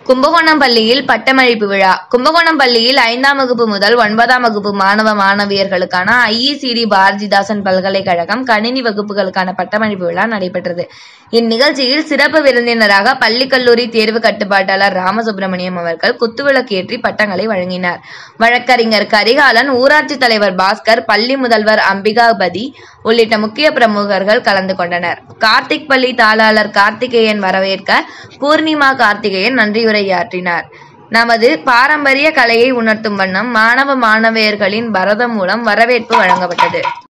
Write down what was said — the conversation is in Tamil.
கும்பகோணம் பள்ளியில் பட்டமளிப்பு விழா கும்பகோணம் பள்ளியில் ஐந்தாம் வகுப்பு முதல் ஒன்பதாம் வகுப்பு மாணவ மாணவியர்களுக்கான ஐஇசிடி பாரதிதாசன் பல்கலைக்கழகம் கணினி வகுப்புகளுக்கான பட்டமளிப்பு விழா நடைபெற்றது இந்நிகழ்ச்சியில் சிறப்பு விருந்தினராக பள்ளி கல்லூரி தேர்வு கட்டுப்பாட்டாளர் ராமசுப்பிரமணியம் அவர்கள் குத்துவிளக்கு ஏற்றி பட்டங்களை வழங்கினார் வழக்கறிஞர் கரிகாலன் ஊராட்சி தலைவர் பாஸ்கர் பள்ளி முதல்வர் அம்பிகாபதி உள்ளிட்ட முக்கிய பிரமுகர்கள் கலந்து கொண்டனர் கார்த்திக் பள்ளி தாளாளர் கார்த்திகேயன் வரவேற்க பூர்ணிமா கார்த்திகேயன் நன்றியுரையாற்றினார் நமது பாரம்பரிய கலையை உணர்த்தும் வண்ணம் மாணவ மாணவியர்களின் பரதம் மூலம் வரவேற்பு வழங்கப்பட்டது